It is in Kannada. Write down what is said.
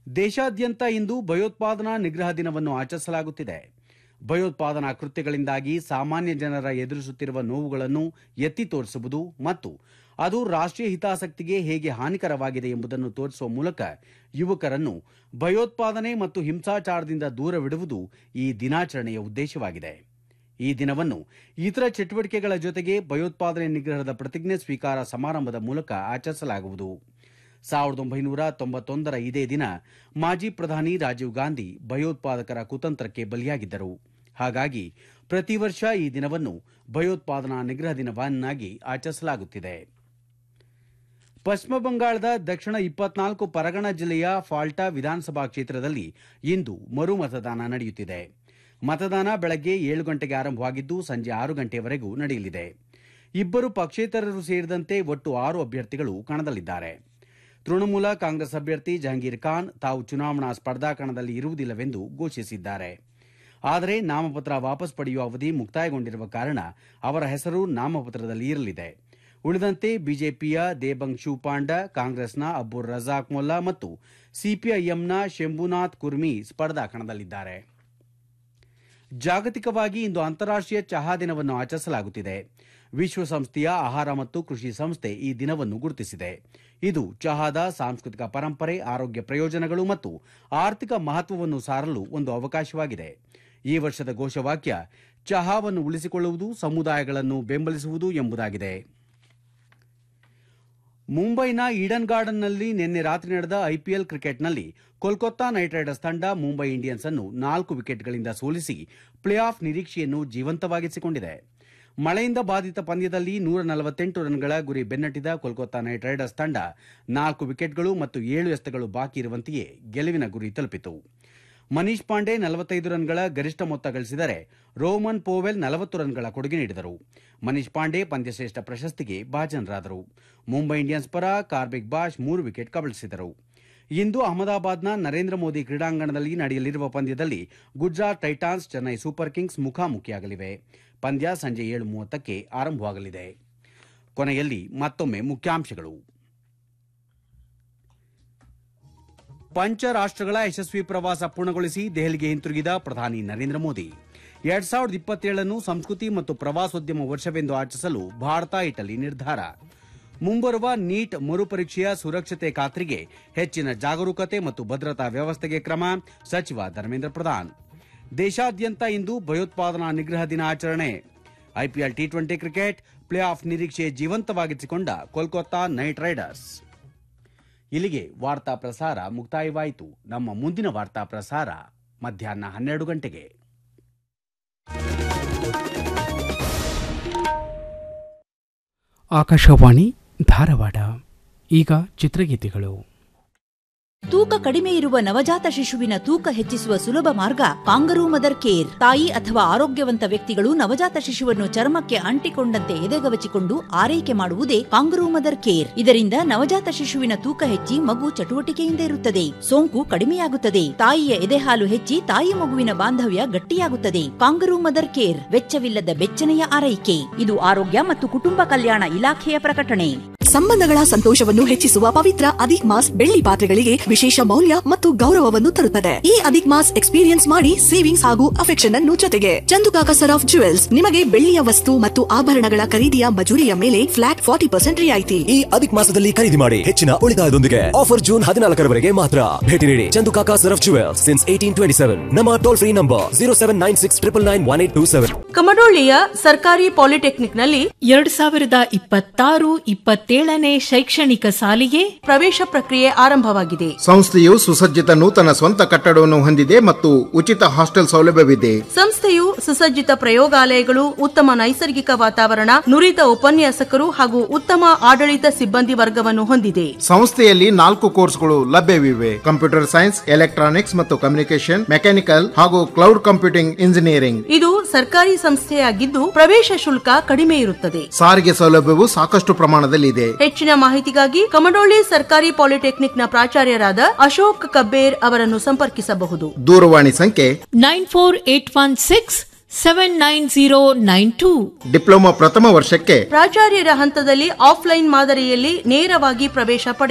ದೇಶಾದ್ಯಂತ ಇಂದು ಭಯೋತ್ಪಾದನಾ ನಿಗ್ರಹ ದಿನವನ್ನು ಆಚರಿಸಲಾಗುತ್ತಿದೆ ಭಯೋತ್ಪಾದನಾ ಕೃತ್ಯಗಳಿಂದಾಗಿ ಸಾಮಾನ್ಯ ಜನರ ಎದುರಿಸುತ್ತಿರುವ ನೋವುಗಳನ್ನು ಎತ್ತಿ ತೋರಿಸುವುದು ಮತ್ತು ಅದು ರಾಷ್ಟ್ರೀಯ ಹಿತಾಸಕ್ತಿಗೆ ಹೇಗೆ ಹಾನಿಕರವಾಗಿದೆ ಎಂಬುದನ್ನು ತೋರಿಸುವ ಮೂಲಕ ಯುವಕರನ್ನು ಭಯೋತ್ಪಾದನೆ ಮತ್ತು ಹಿಂಸಾಚಾರದಿಂದ ದೂರವಿಡುವುದು ಈ ದಿನಾಚರಣೆಯ ಉದ್ದೇಶವಾಗಿದೆ ಈ ದಿನವನ್ನು ಇತರ ಚಟುವಟಿಕೆಗಳ ಜೊತೆಗೆ ಭಯೋತ್ಪಾದನೆ ನಿಗ್ರಹದ ಪ್ರತಿಜ್ಞೆ ಸ್ವೀಕಾರ ಸಮಾರಂಭದ ಮೂಲಕ ಆಚರಿಸಲಾಗುವುದು ಸಾವಿರದ ಒಂಬೈನೂರ ತೊಂಬತ್ತೊಂದರ ಇದೇ ದಿನ ಮಾಜಿ ಪ್ರಧಾನಿ ರಾಜೀವ್ ಗಾಂಧಿ ಭಯೋತ್ಪಾದಕರ ಕುತಂತ್ರಕ್ಕೆ ಬಲಿಯಾಗಿದ್ದರು ಹಾಗಾಗಿ ಪ್ರತಿ ವರ್ಷ ಈ ದಿನವನ್ನು ಭಯೋತ್ಪಾದನಾ ನಿಗ್ರಹ ದಿನವನ್ನಾಗಿ ಆಚರಿಸಲಾಗುತ್ತಿದೆ ಪಶ್ಚಿಮ ಬಂಗಾಳದ ದಕ್ಷಿಣ ಇಪ್ಪತ್ನಾಲ್ಕು ಪರಗಣ ಜಿಲ್ಲೆಯ ಫಾಲ್ಟಾ ವಿಧಾನಸಭಾ ಕ್ಷೇತ್ರದಲ್ಲಿ ಇಂದು ಮರು ಮತದಾನ ನಡೆಯುತ್ತಿದೆ ಮತದಾನ ಬೆಳಗ್ಗೆ ಏಳು ಗಂಟೆಗೆ ಆರಂಭವಾಗಿದ್ದು ಸಂಜೆ ಆರು ಗಂಟೆಯವರೆಗೂ ನಡೆಯಲಿದೆ ಇಬ್ಬರು ಪಕ್ಷೇತರರು ಸೇರಿದಂತೆ ಒಟ್ಟು ಆರು ಅಭ್ಯರ್ಥಿಗಳು ಕಣದಲ್ಲಿದ್ದಾರೆ ತೃಣಮೂಲ ಕಾಂಗ್ರೆಸ್ ಅಭ್ಯರ್ಥಿ ಜಹಂಗೀರ್ ಖಾನ್ ತಾವು ಚುನಾವಣಾ ಸ್ಪರ್ಧಾ ಕಣದಲ್ಲಿ ಇರುವುದಿಲ್ಲವೆಂದು ಘೋಷಿಸಿದ್ದಾರೆ ಆದರೆ ನಾಮಪತ್ರ ವಾಪಸ್ ಪಡೆಯುವ ಅವಧಿ ಮುಕ್ತಾಯಗೊಂಡಿರುವ ಕಾರಣ ಅವರ ಹೆಸರು ನಾಮಪತ್ರದಲ್ಲಿ ಇರಲಿದೆ ಉಳಿದಂತೆ ಬಿಜೆಪಿಯ ದೇಬಂಗ್ ಶೂ ಪಾಂಡ ಕಾಂಗ್ರೆಸ್ನ ಅಬ್ಬುರ್ ರಜಾಕ್ ಮೊಲ್ಲಾ ಮತ್ತು ಸಿಪಿಐಎಂನ ಶಂಭುನಾಥ್ ಕುರ್ಮಿ ಸ್ಪರ್ಧಾ ಕಣದಲ್ಲಿದ್ದಾರೆ ಜಾಗತಿಕವಾಗಿ ಇಂದು ಅಂತಾರಾಷ್ಟೀಯ ಚಹಾ ದಿನವನ್ನು ಆಚರಿಸಲಾಗುತ್ತಿದೆ ವಿಶ್ವಸಂಸ್ಥೆಯ ಆಹಾರ ಮತ್ತು ಕೃಷಿ ಸಂಸ್ಥೆ ಈ ದಿನವನ್ನು ಗುರುತಿಸಿದೆ ಇದು ಚಹಾದ ಸಾಂಸ್ಕೃತಿಕ ಪರಂಪರೆ ಆರೋಗ್ಯ ಪ್ರಯೋಜನಗಳು ಮತ್ತು ಆರ್ಥಿಕ ಮಹತ್ವವನ್ನು ಸಾರಲು ಒಂದು ಅವಕಾಶವಾಗಿದೆ ಈ ವರ್ಷದ ಘೋಷವಾಕ್ಯ ಚಹಾವನ್ನು ಉಳಿಸಿಕೊಳ್ಳುವುದು ಸಮುದಾಯಗಳನ್ನು ಬೆಂಬಲಿಸುವುದು ಎಂಬುದಾಗಿದೆ ಮುಂಬೈನ ಈಡನ್ ಗಾರ್ಡನ್ನಲ್ಲಿ ನಿನ್ನೆ ರಾತ್ರಿ ನಡೆದ ಐಪಿಎಲ್ ಕ್ರಿಕೆಟ್ನಲ್ಲಿ ಕೋಲ್ಕತ್ತಾ ನೈಟ್ ರೈಡರ್ಸ್ ತಂಡ ಮುಂಬೈ ಇಂಡಿಯನ್ಸ್ ಅನ್ನು ನಾಲ್ಕು ವಿಕೆಟ್ಗಳಿಂದ ಸೋಲಿಸಿ ಪ್ಲೇ ಆಫ್ ನಿರೀಕ್ಷೆಯನ್ನು ಜೀವಂತವಾಗಿಸಿಕೊಂಡಿದೆ ಮಳೆಯಿಂದ ಬಾಧಿತ ಪಂದ್ಯದಲ್ಲಿ ನೂರ ನಲವತ್ತೆಂಟು ರನ್ಗಳ ಗುರಿ ಬೆನ್ನಟ್ಟಿದ ಕೋಲ್ಕತ್ತಾ ನೈಟ್ ರೈಡರ್ಸ್ ತಂಡ ನಾಲ್ಕು ವಿಕೆಟ್ಗಳು ಮತ್ತು ಏಳು ಎಸೆತಗಳು ಬಾಕಿ ಇರುವಂತೆಯೇ ಗೆಲುವಿನ ಗುರಿ ತಲುಪಿತು ಮನೀಶ್ ಪಾಂಡೆ ನಲವತ್ತೈದು ರನ್ಗಳ ಗರಿಷ್ಠ ಮೊತ್ತ ಗಳಿಸಿದರೆ ರೋಮನ್ ಪೋವೆಲ್ ನಲವತ್ತು ರನ್ಗಳ ಕೊಡುಗೆ ನೀಡಿದರು ಮನೀಶ್ ಪಾಂಡೆ ಪಂದ್ಯಶ್ರೇಷ್ಠ ಪ್ರಶಸ್ತಿಗೆ ಭಾಜನರಾದರು ಮುಂಬೈ ಇಂಡಿಯನ್ಸ್ ಪರ ಕಾರ್ಬಿಕ್ ಬಾಷ್ ಮೂರು ವಿಕೆಟ್ ಕಬಳಿಸಿದರು ಇಂದು ಅಹಮದಾಬಾದ್ನ ನರೇಂದ್ರ ಮೋದಿ ಕ್ರೀಡಾಂಗಣದಲ್ಲಿ ನಡೆಯಲಿರುವ ಪಂದ್ಯದಲ್ಲಿ Gujarat Titans Chennai super kings ಮುಖಾಮುಖಿಯಾಗಲಿವೆ ಪಂದ್ಯ ಸಂಜೆ ಏಳು ಮೂವತ್ತಕ್ಕೆ ಆರಂಭವಾಗಲಿದೆ ಕೊನೆಯಲ್ಲಿ ಮತ್ತೊಮ್ಮೆ ಮುಖ್ಯಾಂಶಗಳು ಪಂಚ ರಾಷ್ಟ್ರಗಳ ಯಶಸ್ವಿ ಪ್ರವಾಸ ಪೂರ್ಣಗೊಳಿಸಿ ದೆಹಲಿಗೆ ಹಿಂತಿರುಗಿದ ಪ್ರಧಾನಿ ನರೇಂದ್ರ ಮೋದಿ ಎರಡ್ ಸಾವಿರದ ಇಪ್ಪತ್ತೇಳನ್ನು ಸಂಸ್ಕೃತಿ ಮತ್ತು ಪ್ರವಾಸೋದ್ಯಮ ವರ್ಷವೆಂದು ಆಚರಿಸಲು ಭಾರತ ಇಟಲಿ ನಿರ್ಧಾರ ಮುಂಬರುವ ನೀಟ್ ಮರುಪರೀಕ್ಷೆಯ ಸುರಕ್ಷತೆ ಖಾತ್ರಿಗೆ ಹೆಚ್ಚಿನ ಜಾಗರೂಕತೆ ಮತ್ತು ಭದ್ರತಾ ವ್ಯವಸ್ಥೆಗೆ ಕ್ರಮ ಸಚಿವ ಧರ್ಮೇಂದ್ರ ಪ್ರಧಾನ್ ದೇಶಾದ್ಯಂತ ಇಂದು ಭಯೋತ್ಪಾದನಾ ನಿಗ್ರಹ ದಿನ ಆಚರಣೆ IPL T twenty cricket play off ನಿರೀಕ್ಷೆ ಜೀವಂತವಾಗಿಸಿಕೊಂಡ ಕೋಲ್ಕತ್ತಾ ನೈಟ್ ರೈಡರ್ಸ್ ಇಲ್ಲಿಗೆ ವಾರ್ತಾ ಪ್ರಸಾರ ಮುಕ್ತಾಯವಾಯಿತು ನಮ್ಮ ಮುಂದಿನ ವಾರ್ತಾ ಪ್ರಸಾರ ಮಧ್ಯಾಹ್ನ ಹನ್ನೆರಡು ಗಂಟೆಗೆ ಆಕಾಶವಾಣಿ ಧಾರವಾಡ ಈಗ ಚಿತ್ರಗೀತೆಗಳು ತೂಕ ಕಡಿಮೆ ಇರುವ ನವಜಾತ ಶಿಶುವಿನ ತೂಕ ಹೆಚ್ಚಿಸುವ ಸುಲಭ ಮಾರ್ಗ ಕಾಂಗರೂ ಮದರ್ ಕೇರ್ ತಾಯಿ ಅಥವಾ ಆರೋಗ್ಯವಂತ ವ್ಯಕ್ತಿಗಳು ನವಜಾತ ಶಿಶುವನ್ನು ಚರ್ಮಕ್ಕೆ ಅಂಟಿಕೊಂಡಂತೆ ಎದೆಗವಚಿಕೊಂಡು ಆರೈಕೆ ಮಾಡುವುದೇ ಕಾಂಗರೂ ಮದರ್ ಕೇರ್ ಇದರಿಂದ ನವಜಾತ ಶಿಶುವಿನ ತೂಕ ಹೆಚ್ಚಿ ಮಗು ಚಟುವಟಿಕೆಯಿಂದ ಇರುತ್ತದೆ ಸೋಂಕು ಕಡಿಮೆಯಾಗುತ್ತದೆ ತಾಯಿಯ ಎದೆಹಾಲು ಹೆಚ್ಚಿ ತಾಯಿ ಮಗುವಿನ ಬಾಂಧವ್ಯ ಗಟ್ಟಿಯಾಗುತ್ತದೆ ಕಾಂಗರೂ ಮದರ್ ಕೇರ್ ವೆಚ್ಚವಿಲ್ಲದ ಬೆಚ್ಚನೆಯ ಆರೈಕೆ ಇದು ಆರೋಗ್ಯ ಮತ್ತು ಕುಟುಂಬ ಕಲ್ಯಾಣ ಇಲಾಖೆಯ ಪ್ರಕಟಣೆ ಸಂಬಂಧಗಳ ಸಂತೋಷವನ್ನು ಹೆಚ್ಚಿಸುವ ಪವಿತ್ರ ಅಧಿಕ್ ಮಾಸ್ ಬೆಳ್ಳಿ ಪಾತ್ರೆಗಳಿಗೆ ವಿಶೇಷ ಮೌಲ್ಯ ಮತ್ತು ಗೌರವವನ್ನು ತರುತ್ತದೆ ಈ ಅಧಿಕ್ ಮಾಸ್ ಎಕ್ಸ್ಪೀರಿಯನ್ಸ್ ಮಾಡಿ ಸೇವಿಂಗ್ಸ್ ಹಾಗೂ ಅಫೆಕ್ಷನ್ ಅನ್ನು ಜೊತೆಗೆ ಚಂದುಕಾಕ ಸರ್ ಆಫ್ ಜುವೆಲ್ಸ್ ನಿಮಗೆ ಬೆಳ್ಳಿಯ ವಸ್ತು ಮತ್ತು ಆಭರಣಗಳ ಖರೀದಿಯ ಮಜೂರಿಯ ಮೇಲೆ ಫ್ಲಾಟ್ ಫಾರ್ಟಿ ಪರ್ಸೆಂಟ್ ರಿಯಾಯಿತಿ ಈ ಅಧಿಕ ಮಾಸದಲ್ಲಿ ಖರೀದಿ ಮಾಡಿ ಹೆಚ್ಚಿನ ಉಳಿತಾಯದೊಂದಿಗೆ ಆಫರ್ ಜೂನ್ ಹದಿನಾಲ್ಕರವರೆಗೆ ಮಾತ್ರ ಭೇಟಿ ನೀಡಿ Chandukaka Saraf jewels since eighteen twenty seven ನಮ್ಮ toll free number zero seven nine six triple nine one eight two seven ಕಮಡೋಳ್ಳಿಯ ಸರ್ಕಾರಿ ಪಾಲಿಟೆಕ್ನಿಕ್ನಲ್ಲಿ ಎರಡ್ ಸಾವಿರದ ಇಪ್ಪತ್ತಾರು ಇಪ್ಪತ್ತೇಳನೇ ಶೈಕ್ಷಣಿಕ ಸಾಲಿಗೆ ಪ್ರವೇಶ ಪ್ರಕ್ರಿಯೆ ಆರಂಭವಾಗಿದೆ ಸಂಸ್ಥೆಯು ಸುಸಜ್ಜಿತ ನೂತನ ಸ್ವಂತ ಕಟ್ಟಡವನ್ನು ಹೊಂದಿದೆ ಮತ್ತು ಉಚಿತ ಹಾಸ್ಟೆಲ್ ಸೌಲಭ್ಯವಿದೆ ಸಂಸ್ಥೆಯು ಸುಸಜ್ಜಿತ ಪ್ರಯೋಗಾಲಯಗಳು ಉತ್ತಮ ನೈಸರ್ಗಿಕ ವಾತಾವರಣ ನುರಿತ ಉಪನ್ಯಾಸಕರು ಹಾಗೂ ಉತ್ತಮ ಆಡಳಿತ ಸಿಬ್ಬಂದಿ ವರ್ಗವನ್ನು ಹೊಂದಿದೆ ಸಂಸ್ಥೆಯಲ್ಲಿ ನಾಲ್ಕು ಕೋರ್ಸ್ಗಳು ಲಭ್ಯವಿವೆ ಕಂಪ್ಯೂಟರ್ ಸೈನ್ಸ್ ಎಲೆಕ್ಟ್ರಾನಿಕ್ಸ್ ಮತ್ತು ಕಮ್ಯುನಿಕೇಶನ್ ಮೆಕ್ಯಾನಿಕಲ್ ಹಾಗೂ ಕ್ಲೌಡ್ ಕಂಪ್ಯೂಟಿಂಗ್ ಇಂಜಿನಿಯರಿಂಗ್ ಇದು ಸರ್ಕಾರಿ ಸಂಸ್ಥೆಯಾಗಿದ್ದು ಪ್ರವೇಶ ಶುಲ್ಕ ಕಡಿಮೆ ಇರುತ್ತದೆ ಸಾರಿಗೆ ಸೌಲಭ್ಯವು ಸಾಕಷ್ಟು ಪ್ರಮಾಣದಲ್ಲಿದೆ ಹೆಚ್ಚಿನ ಮಾಹಿತಿಗಾಗಿ ಕಮಡೋಳ್ಳಿ ಸರ್ಕಾರಿ ಪಾಲಿಟೆಕ್ನಿಕ್ನ ಪ್ರಾಚಾರ್ಯರಾದ ಅಶೋಕ್ ಕಬ್ಬೇರ್ ಅವರನ್ನು ಸಂಪರ್ಕಿಸಬಹುದು ದೂರವಾಣಿ ಸಂಖ್ಯೆ nine four eight one six seven nine zero nine two diploma ಪ್ರಥಮ ವರ್ಷಕ್ಕೆ ಪ್ರಾಚಾರ್ಯರ ಹಂತದಲ್ಲಿ ಆಫ್ಲೈನ್ ಮಾದರಿಯಲ್ಲಿ ನೇರವಾಗಿ ಪ್ರವೇಶ ಪಡೆ